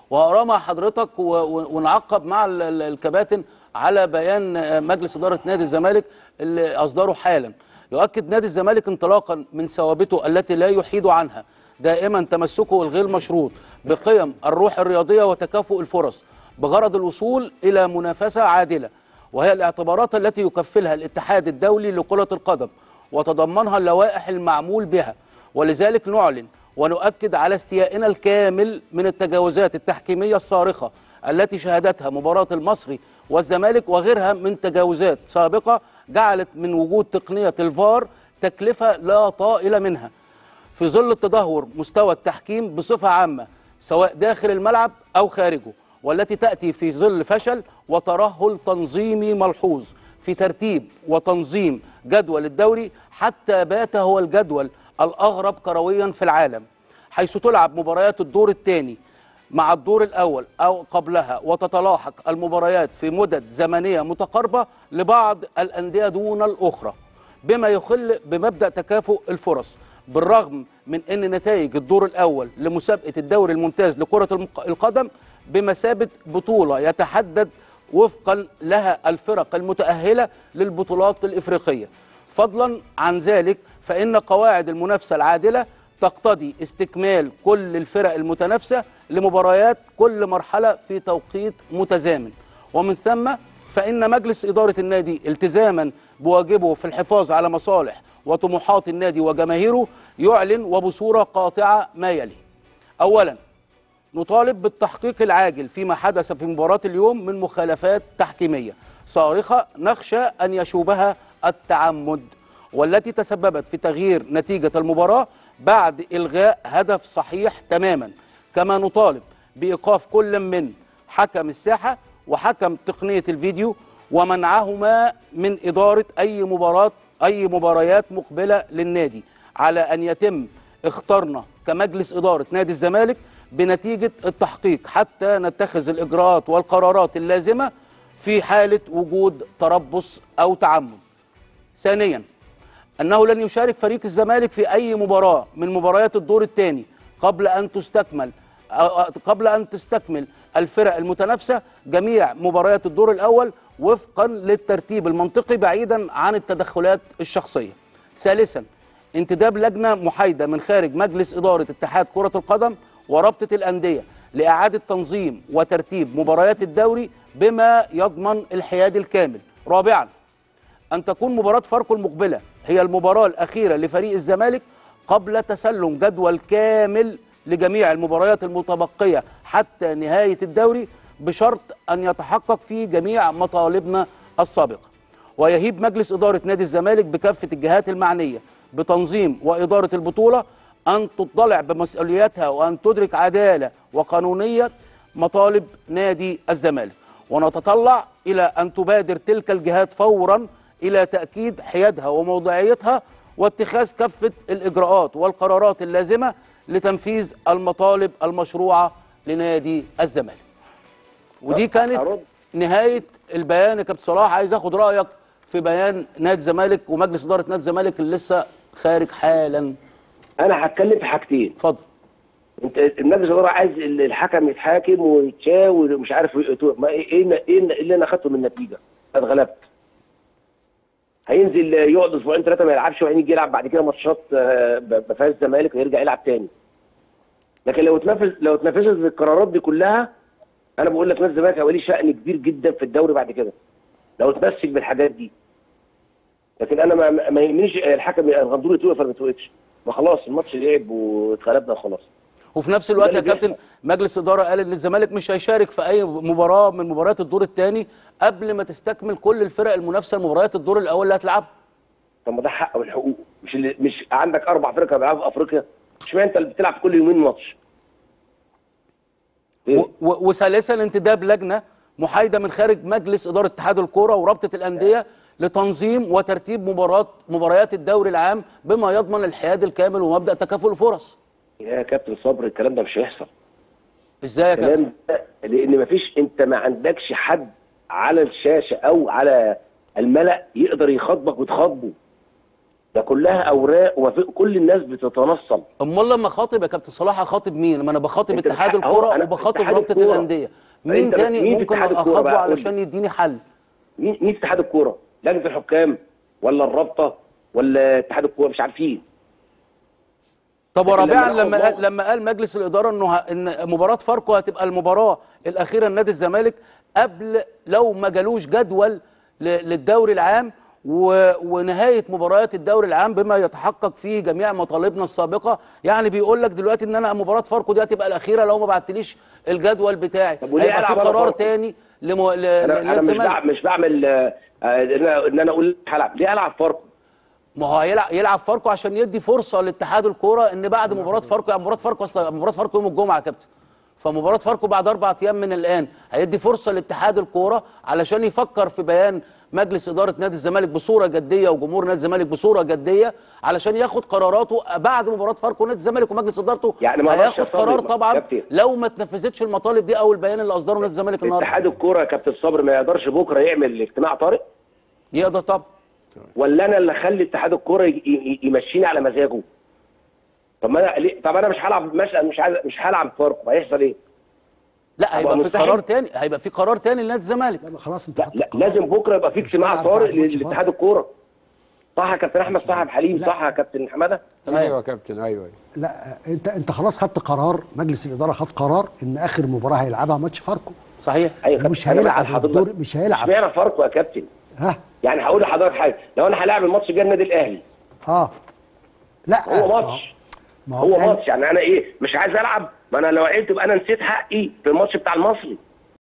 وهقراه مع حضرتك و- و- ونعقب مع ال- ال- الكباتن على بيان آه، مجلس اداره نادي الزمالك اللي اصدره حالا يؤكد نادي الزمالك انطلاقا من ثوابته التي لا يحيد عنها دائما تمسكه الغير مشروط بقيم الروح الرياضيه وتكافؤ الفرص بغرض الوصول الى منافسه عادله وهي الاعتبارات التي يكفلها الاتحاد الدولي لكره القدم وتضمنها اللوائح المعمول بها ولذلك نعلن ونؤكد على استيائنا الكامل من التجاوزات التحكيميه الصارخه التي شهدتها مباراه المصري والزمالك وغيرها من تجاوزات سابقه جعلت من وجود تقنيه الفار تكلفه لا طائل منها في ظل تدهور مستوى التحكيم بصفة عامة سواء داخل الملعب أو خارجه والتي تأتي في ظل فشل وترهل تنظيمي ملحوظ في ترتيب وتنظيم جدول الدوري حتى بات هو الجدول الأغرب كرويا في العالم حيث تلعب مباريات الدور الثاني مع الدور الأول أو قبلها وتتلاحق المباريات في مدد زمنية متقاربة لبعض الأندية دون الأخرى بما يخل بمبدأ تكافؤ الفرص بالرغم من أن نتائج الدور الأول لمسابقة الدوري الممتاز لكرة المق- القدم بمثابة بطولة يتحدد وفقا لها الفرق المتأهلة للبطولات الإفريقية فضلا عن ذلك فإن قواعد المنافسة العادلة تقتضي استكمال كل الفرق المتنافسة لمباريات كل مرحلة في توقيت متزامن ومن ثم فإن مجلس إدارة النادي التزاما بواجبه في الحفاظ على مصالح وطموحات النادي وجماهيره يعلن وبصورة قاطعة ما يلي أولا نطالب بالتحقيق العاجل فيما حدث في مباراة اليوم من مخالفات تحكيمية صارخة نخشى أن يشوبها التعمد والتي تسببت في تغيير نتيجة المباراة بعد إلغاء هدف صحيح تماما كما نطالب بإيقاف كل من حكم الساحة وحكم تقنية الفيديو ومنعهما من إدارة أي مباراة أي مباريات مقبلة للنادي على أن يتم اختارنا كمجلس إدارة نادي الزمالك بنتيجة التحقيق حتى نتخذ الإجراءات والقرارات اللازمة في حالة وجود تربص أو تعمد ثانيا أنه لن يشارك فريق الزمالك في أي مباراة من مباريات الدور الثاني قبل أن تستكمل أو- قبل أن تستكمل الفرق المتنافسة جميع مباريات الدور الأول وفقا للترتيب المنطقي بعيدا عن التدخلات الشخصية ثالثا انتداب لجنة محايدة من خارج مجلس إدارة اتحاد كرة القدم ورابطة الأندية لإعادة تنظيم وترتيب مباريات الدوري بما يضمن الحياد الكامل رابعا أن تكون مباراة فاركو المقبلة هي المباراة الأخيرة لفريق الزمالك قبل تسلم جدول كامل لجميع المباريات المتبقية حتى نهاية الدوري بشرط أن يتحقق فيه جميع مطالبنا السابقة ويهيب مجلس إدارة نادي الزمالك بكافة الجهات المعنية بتنظيم وإدارة البطولة أن تطلع بمسؤولياتها وأن تدرك عدالة وقانونية مطالب نادي الزمالك ونتطلع إلى أن تبادر تلك الجهات فورا إلى تأكيد حيادها وموضوعيتها واتخاذ كافة الإجراءات والقرارات اللازمة لتنفيذ المطالب المشروعة لنادي الزمالك ودي كانت أرد. نهاية البيان يا كابتن صلاح عايز اخد رأيك في بيان نادي الزمالك ومجلس إدارة نادي الزمالك اللي لسه خارج حالا انا هتكلم في حاجتين اتفضل انت المجلس الاداره عايز ال- الحكم يتحاكم ويتشاور ومش عارف ايه ما ايه ايه ايه اللي انا اخدته من النتيجه اتغلبت هينزل يقعد اسبوعين ثلاثه ما يلعبش وبعدين يجي يلعب بعد كده ماتشات آه، ب- بفاز الزمالك ويرجع يلعب تاني لكن لو اتنفذ لو اتنفذت القرارات دي كلها انا بقول لك نادي الزمالك هيبقى ليه شأن كبير جدا في الدوري بعد كده لو اتمسك بالحاجات دي لكن انا ما, ما يهمنيش الحكم الغندور يتوقف ولا ما يتوقفش ما خلاص الماتش لعب واتغلبنا وخلاص وفي نفس الوقت يا اللي كابتن مجلس إدارة قال إن الزمالك مش هيشارك في أي مباراة من مباريات الدور الثاني قبل ما تستكمل كل الفرق المنافسة لمباريات الدور الأول اللي هتلعبها طب ما ده حق من حقوقه مش اللي مش عندك اربع فرق بيلعبوا في افريقيا اشمعنى انت اللي بتلعب كل يومين ماتش إيه؟ و- و- وثالثا انتداب لجنه محايده من خارج مجلس اداره اتحاد الكوره ورابطه الانديه لتنظيم وترتيب مباراه مباريات الدوري العام بما يضمن الحياد الكامل ومبدا تكافؤ الفرص يا كابتن صبري الكلام ده مش هيحصل ازاي يا كابتن الكلام ده لان مفيش انت ما عندكش حد على الشاشه او على الملأ يقدر يخاطبك وتخاطبه ده كلها اوراق وما في كل الناس بتتنصل امال لما خاطب يا كابتن صلاح اخاطب مين ما انا بخاطب أنت اتحاد بتح- أهو الكره أنا وبخاطب اتحاد رابطه الكرة. الانديه مين أنت بت- تاني مين في ممكن اتحاد الكرة اخاطبه بقى؟ قول لي. علشان يديني حل مين مين اتحاد الكوره؟ لجنه الحكام ولا الرابطه ولا اتحاد الكوره مش عارفين طب لكن ورابعا لما لما ناخد قال لما قال مجلس الاداره انه ه- ان مباراه فاركو هتبقى المباراه الاخيره لنادي الزمالك قبل لو ما جالوش جدول ل- للدوري العام و- ونهايه مباريات الدوري العام بما يتحقق فيه جميع مطالبنا السابقه يعني بيقول لك دلوقتي ان انا مباراه فاركو دي هتبقى الاخيره لو ما بعتليش الجدول بتاعي طب وليه هيبقى في ألعب أنا قرار فاركو؟ تاني لمو... ل... انا لنادي انا مش الزمالك بعمل مش بعمل آه، آه، ان انا ان انا اقول هلعب ليه العب فاركو؟ ما هو هيلعب يلعب فاركو عشان يدي فرصه لاتحاد الكوره ان بعد مباراه فاركو يعني مباراه فاركو اصلا مباراه فاركو يوم الجمعه يا كابتن فمباراه فاركو بعد اربع ايام من الان هيدي فرصه لاتحاد الكوره علشان يفكر في بيان مجلس اداره نادي الزمالك بصوره جديه وجمهور نادي الزمالك بصوره جديه علشان ياخد قراراته بعد مباراه فاركو نادي الزمالك ومجلس ادارته يعني ما أقدرش هياخد أصلي قرار مع- طبعا كابتن. لو ما اتنفذتش المطالب دي او البيان اللي اصدره نادي الزمالك النهارده اتحاد الكوره يا كابتن صبري ما يقدرش بكره يعمل اجتماع طارئ يقدر طبعا ولا انا اللي اخلي اتحاد الكوره ي- ي- يمشيني على مزاجه طب ما انا ليه طب انا مش هلعب مثلا مش عايز مش هلعب فاركو هيحصل ايه؟ لا هيبقى في مستحيل. قرار تاني هيبقى في قرار تاني لنادي الزمالك لا خلاص انت لا, خدت لا القرار. لازم بكره يبقى في مش اجتماع هتلعب طارئ بعد ماتش لاتحاد الكوره صح يا كابتن احمد صح يا عبد الحليم لا. صح يا كابتن حماده ايوه يا كابتن ايوه أيوة. لا انت انت خلاص خدت قرار مجلس الاداره خد قرار ان اخر مباراه هيلعبها ماتش فاركو صحيح ايوه يا كابتن. مش أنا هيلعب بسأل حضرتك. الدور مش هيلعب اشمعنى فاركو يا كابتن؟ ها يعني هقول لحضرتك حاجه لو انا هلاعب الماتش الجاي النادي الاهلي اه لا هو ما ماتش ما هو الأهلي- ماتش يعني انا ايه مش عايز العب ما انا لو لعبت يبقى انا نسيت حقي في الماتش بتاع المصري